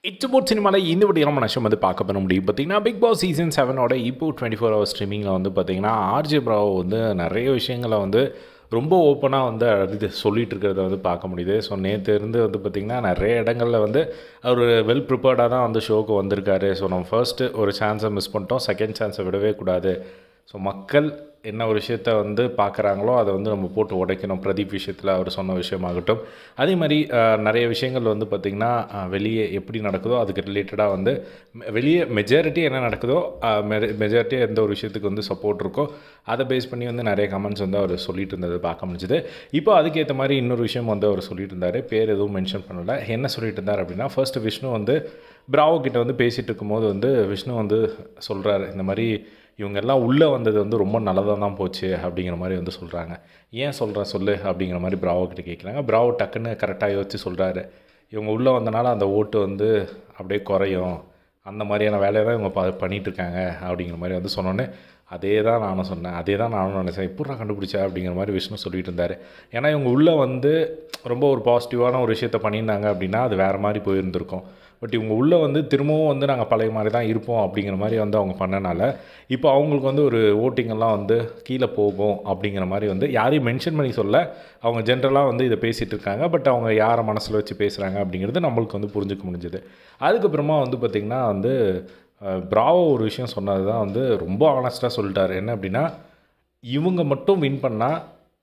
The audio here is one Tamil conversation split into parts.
இட்ஸ் போட் சினிமாவில் இந்த வீடியோ நம்ம நஷ்டம் வந்து பார்க்க பண்ண முடியும் பார்த்தீங்கன்னா பிக் பாஸ் சீசன் செவனோட இப்போ டுவெண்ட்டி ஃபோர் ஹவர் ஸ்ட்ரீமிங்கில் வந்து பார்த்தீங்கன்னா ஆர்ஜே பிராவோ வந்து நிறைய விஷயங்களை வந்து ரொம்ப ஓப்பனாக வந்து இது சொல்லிட்டு இருக்கிறத வந்து பார்க்க முடியுது ஸோ நேற்று இருந்து வந்து பார்த்திங்கன்னா நிறைய இடங்களில் வந்து அவர் வெல் ப்ரிப்பேர்டாக தான் வந்து ஷோக்கு வந்திருக்காரு ஸோ நம்ம ஃபர்ஸ்ட்டு ஒரு சான்ஸை மிஸ் பண்ணிட்டோம் செகண்ட் சான்ஸை விடவே கூடாது ஸோ மக்கள் என்ன ஒரு விஷயத்த வந்து பார்க்குறாங்களோ அதை வந்து நம்ம போட்டு உடைக்கணும் பிரதீப் விஷயத்தில் அவர் சொன்ன விஷயமாகட்டும் அதே மாதிரி அஹ், நிறைய விஷயங்கள் வந்து பார்த்திங்கன்னா அஹ், வெளியே எப்படி நடக்குதோ அதுக்கு ரிலேட்டடாக வந்து மெ- வெளியே மெஜாரிட்டி என்ன நடக்குதோ மெஜாரிட்டி எந்த ஒரு விஷயத்துக்கு வந்து சப்போர்ட் இருக்கோ அதை பேஸ் பண்ணி வந்து நிறைய கமெண்ட்ஸ் வந்து அவர் சொல்லிட்டு இருந்தது பார்க்க முடிஞ்சுது இப்போ அதுக்கேற்ற மாதிரி இன்னொரு விஷயம் வந்து அவர் சொல்லிட்டு இருந்தார் பேர் எதுவும் மென்ஷன் பண்ணல என்ன சொல்லிட்டு இருந்தார் அப்படின்னா ஃபர்ஸ்ட் விஷ்ணு வந்து பிராவோ கிட்ட வந்து பேசிகிட்டு இருக்கும்போது வந்து விஷ்ணு வந்து சொல்கிறாரு இந்த மாதிரி இவங்க எல்லாம் உள்ளே வந்தது வந்து ரொம்ப நல்லதாக தான் போச்சு அப்படிங்கிற மாதிரி வந்து சொல்கிறாங்க ஏன் சொல்கிறேன் சொல்லு அப்படிங்கிற மாதிரி பிராவோ கிட்ட கேட்குறாங்க பிராவோ டக்குன்னு கரெக்டாக யோசிச்சு சொல்கிறாரு இவங்க உள்ளே வந்தனால அந்த ஓட்டு வந்து அப்படியே குறையும் அந்த மாதிரியான வேலையை தான் இவங்க ப பண்ணிட்டு இருக்காங்க அப்படிங்கிற மாதிரி வந்து சொன்னோன்னே அதே தான் நானும் சொன்னேன் அதே தான் நானும் நினச்சேன் எப்படா கண்டுபிடிச்சா அப்படிங்கிற மாதிரி விஷ்ணு சொல்லிட்டு இருந்தார் ஏன்னா இவங்க உள்ளே வந்து ரொம்ப ஒரு பாசிட்டிவான ஒரு விஷயத்த பண்ணியிருந்தாங்க அப்படின்னா அது வேறு மாதிரி போயிருந்திருக்கும் பட் இவங்க உள்ளே வந்து திரும்பவும் வந்து நாங்கள் பழைய மாதிரி தான் இருப்போம் அப்படிங்கிற மாதிரி வந்து அவங்க பண்ணனால இப்போ அவங்களுக்கு வந்து ஒரு voting எல்லாம் வந்து கீழே போகும் அப்படிங்கிற மாதிரி வந்து யாரையும் மென்ஷன் பண்ணி சொல்ல அவங்க ஜென்ரலாக வந்து இதை பேசிகிட்டு இருக்காங்க பட் அவங்க யாரை மனசில் வச்சு பேசுகிறாங்க அப்படிங்கிறது நம்மளுக்கு வந்து புரிஞ்சுக்க முடிஞ்சுது அதுக்கப்புறமா வந்து பார்த்திங்கன்னா வந்து அஹ், பிராவோ ஒரு விஷயம் சொன்னது தான் வந்து ரொம்ப ஆனஸ்ட்டாக சொல்லிட்டாரு என்ன அப்படின்னா இவங்க மட்டும் வின் பண்ணால்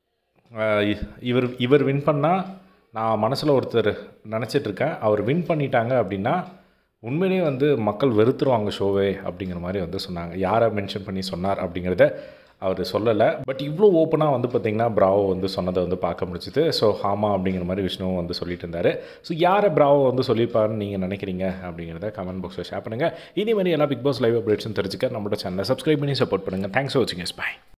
இவர் இவர் வின் பண்ணால் நான் மனசில் ஒருத்தர் நினச்சிட்டு இருக்கேன் அவர் வின் பண்ணிட்டாங்க அப்படின்னா உண்மையிலேயே வந்து மக்கள் வெறுத்துருவாங்க ஷோவே அப்படிங்கிற மாதிரி வந்து சொன்னாங்க யாரை மென்ஷன் பண்ணி சொன்னார் அப்படிங்கிறத அவர் சொல்லலை பட் இவ்வளோ ஓப்பனாக வந்து பார்த்திங்கன்னா பிராவோ வந்து சொன்னதை வந்து பார்க்க முடிச்சுது ஸோ ஆமா அப்படிங்கிற மாதிரி விஷ்ணுவும் வந்து சொல்லிட்டு இருந்தார் ஸோ யாரை பிராவோ வந்து சொல்லியிருப்பாருன்னு நீங்கள் நினைக்கிறீங்க அப்படிங்கிறத கமெண்ட் பாக்ஸில் ஷேர் பண்ணுங்கள் இதே மாதிரி எல்லா பிக் பாஸ் லைவ் அப்டேட்ஸும் தெரிஞ்சுக்க நம்மளோட சேனலை சப்ஸ்கிரைப் பண்ணி சப்போர்ட் பண்ணுங்கள் தேங்க்ஸ் ஃபார் வாட்சிங் எஸ் பை